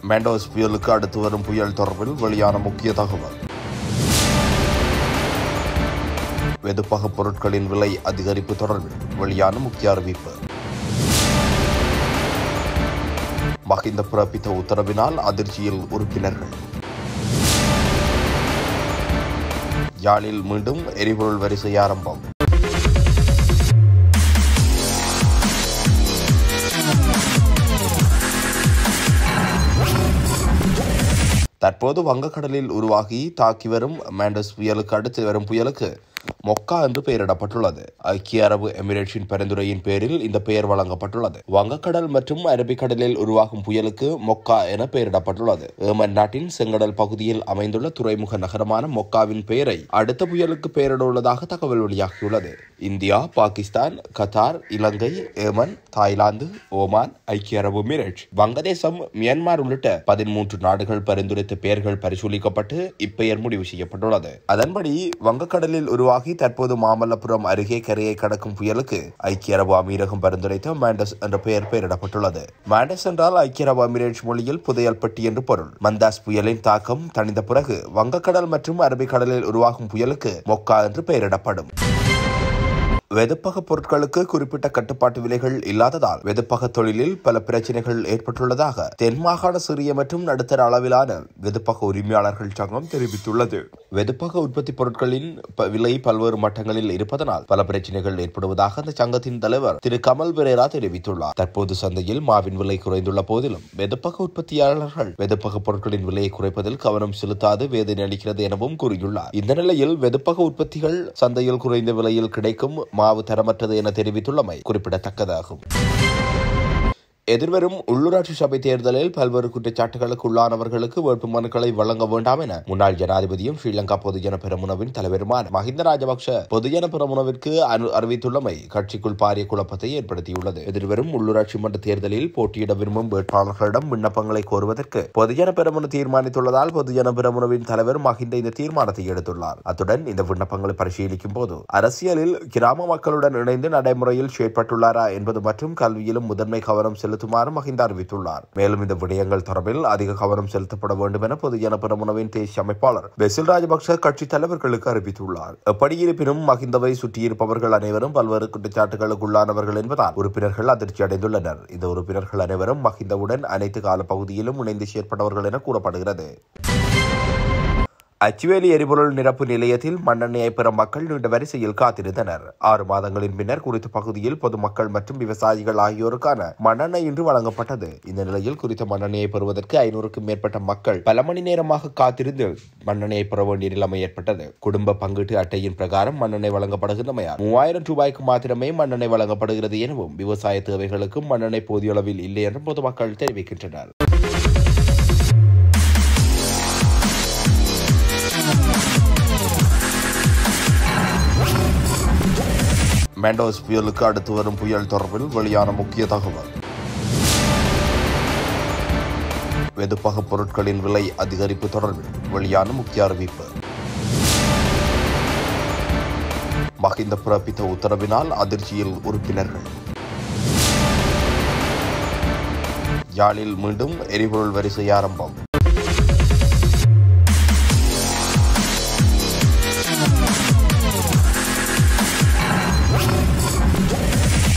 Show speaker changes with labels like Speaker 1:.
Speaker 1: Mentos புயலுக்கு அடுத்து வரும் புயல் தொடர்பில் வெளியான முக்கிய தகவல் வெதுப்பக பொருட்களின் விலை அதிகரிப்பு தொடர்பில் வெளியான முக்கிய அறிவிப்பு மகிந்த பிறப்பித்த உத்தரவினால் அதிர்ச்சியில் உறுப்பினர்கள் யாழில் மீண்டும் எரிபொருள் வரிசை ஆரம்பம் தற்போது வங்கக்கடலில் உருவாகி தாக்கி வரும் மேண்டஸ் புயலுக்கு அடுத்து வரும் புயலுக்கு மொக்கா என்று பெயரிடப்பட்டுள்ளது ஐக்கிய அரபு எமிரேட்ஸின் பரிந்துரையின் பேரில் இந்த பெயர் வழங்கப்பட்டுள்ளது வங்கக்கடல் மற்றும் அரபிக்கடலில் உருவாகும் புயலுக்கு மொக்கா என பெயரிடப்பட்டுள்ளது ஏமன் நாட்டின் செங்கடல் பகுதியில் அமைந்துள்ள துறைமுக நகரமான மொக்காவின் பெயரை அடுத்த புயலுக்கு பெயரிட உள்ளதாக தகவல் வெளியாகியுள்ளது India Pakistan Qatar Ilangai Yemen Thailand Oman ஐக்கிய அரபு எமிரேட்ஸ் வங்கதேசம் மியான்மர் உள்ளிட்ட பதிமூன்று நாடுகள் பரிந்துரைத்த பெயர்கள் பரிசீலிக்கப்பட்டு இப்பெயர் முடிவு செய்யப்பட்டுள்ளது அதன்படி வங்கக்கடலில் உருவாகி தற்போது மாமல்லபுரம் அருகே கரையை கடக்கும் புயலுக்கு ஐக்கிய அரபு அமீரகம் பரிந்துரைத்த மாண்டஸ் என்ற பெயர் பெயரிடப்பட்டுள்ளது மாண்டஸ் என்றால் ஐக்கிய அரபு அமீரேட்ஸ் மொழியில் புதையல் பெட்டி என்று பொருள் மந்தாஸ் புயலின் தாக்கம் தணிந்த பிறகு வங்கக்கடல் மற்றும் அரபிக்கடலில் உருவாகும் புயலுக்கு மொக்கா என்று பெயரிடப்படும் வெதுப்பக பொருட்களுக்கு குறிப்பிட்ட கட்டுப்பாட்டு விலைகள் இல்லாததால் வெதுப்பக தொழிலில் பல பிரச்சனைகள் ஏற்பட்டுள்ளதாக தென் மாகாண சிறிய மற்றும் நடுத்தர அளவிலான வெதுப்பக உரிமையாளர்கள் சங்கம் தெரிவித்துள்ளது வெதுப்பக உற்பத்தி பொருட்களின் ப- விலை பல்வேறு மட்டங்களில் இருப்பதனால் பல பிரச்சனைகள் ஏற்படுவதாக அந்த சங்கத்தின் தலைவர் திரு கமல் பெரேரா தெரிவித்துள்ளார் தற்போது சந்தையில் மாவின் விலை குறைந்துள்ள போதிலும் வெதுப்பக உற்பத்தியாளர்கள் வெதுப்பக பொருட்களின் விலையை குறைப்பதில் கவனம் செலுத்தாது வேதனை அளிக்கிறது எனவும் கூறியுள்ளார் இந்த நிலையில் வெதுப்பக உற்பத்திகள் சந்தையில் குறைந்த விலையில் கிடைக்கும் மாவு தரமற்றது என தெரிவித்துள்ளமை குறிப்பிடத்தக்கதாகும் எதிர்வரும் உள்ளூராட்சி சபை தேர்தலில் பல்வேறு குற்றச்சாட்டுகளுக்கு உள்ளானவர்களுக்கு வேட்புமனுக்களை வழங்க வேண்டாம் என முன்னாள் ஜனாதிபதியும் ஸ்ரீலங்கா பொதுஜன பெரமுனவின் தலைவருமான மஹிந்த ராஜபக்ஷ பொதுஜன பெரமுனவிற்கு அனு- அறிவித்துள்ளமை கட்சிக்குள் பாரிய குழப்பத்தை ஏற்படுத்தியுள்ளது எதிர்வரும் உள்ளூராட்சி மன்ற தேர்தலில் போட்டியிட விரும்பும் வேட்பாளர்களிடம் விண்ணப்பங்களை கோருவதற்கு பொதுஜன பெரமுன தீர்மானித்துள்ளதால் பொதுஜன பெரமுனவின் தலைவர் மஹிந்த இந்த தீர்மானத்தை எடுத்துள்ளார் அத்துடன் இந்த விண்ணப்பங்களை பரிசீலிக்கும் போது அரசியலில் கிராம மக்களுடன் இணைந்து நடைமுறையில் செயற்பட்டுள்ளாரா என்பது மற்றும் கல்வியிலும் முதன்மை கவனம் செலுத்துமாறு மஹிந்த அறிவித்துள்ளார் மேலும் இந்த விடயங்கள் தொடர்பில் அதிக கவனம் செலுத்தப்பட வேண்டும் என பொதுஜன பெரமுனவின் தேசிய அமைப்பாளர் பெசில் ராஜபக்ச கட்சி தலைவர்களுக்கு அறிவித்துள்ளார் எப்படி இருப்பினும் மஹிந்தவை சுற்றியிருப்பவர்கள் அனைவரும் பல்வேறு குற்றச்சாட்டுகளுக்கு உள்ளானவர்கள் என்பதால் உறுப்பினர்கள் அதிர்ச்சி அடைந்துள்ளனர் இந்த உறுப்பினர்கள் அனைவரும் மஹிந்தவுடன் அனைத்து கால பகுதியிலும் இணைந்து செயற்பட்டவர்கள் என கூறப்படுகிறது அச்சுவேலி எரிபொருள் நிரப்பு நிலையத்தில் மண்ணெண்ணெயை பெற மக்கள் நீண்ட வரிசையில் காத்திருந்தனர் ஆறு மாதங்களின் பின்னர் குறித்த பகுதியில் பொதுமக்கள் மற்றும் விவசாயிகள் ஆகியோருக்கான மண்ணெண்ணெய் இன்று வழங்கப்பட்டது இந்த நிலையில் குறித்த மண்ணெண்ணெயை பெறுவதற்கு ஐநூறுக்கும் மேற்பட்ட மக்கள் பல மணி நேரமாக காத்திருந்து மண்ணெண்ணெயை பெற வேண்டிய நிலைமை ஏற்பட்டது குடும்ப பங்கீட்டு அட்டையின் பிரகாரம் மண்ணெண்ணெய் வழங்கப்படுகின்றமையால் மூவாயிரம் ரூபாய்க்கு மாத்திரமே மண்ணெண்ணெய் வழங்கப்படுகிறது எனவும் விவசாய தேவைகளுக்கும் மண்ணெண்ணெய் போதிய அளவில் இல்லை என்றும் பொதுமக்கள் தெரிவிக்கின்றனர் மெண்டோஸ் புயலுக்கு அடுத்து வரும் புயல் தொடர்பில் வெளியான முக்கிய தகவல் வெதுப்பக பொருட்களின் விலை அதிகரிப்பு தொடர்பில் வெளியான முக்கிய அறிவிப்பு மகிந்த பிறப்பித்த உத்தரவினால் அதிர்ச்சியில் உறுப்பினர்கள் யாழில் மீண்டும் எரிபொருள் வரிசை ஆரம்பம்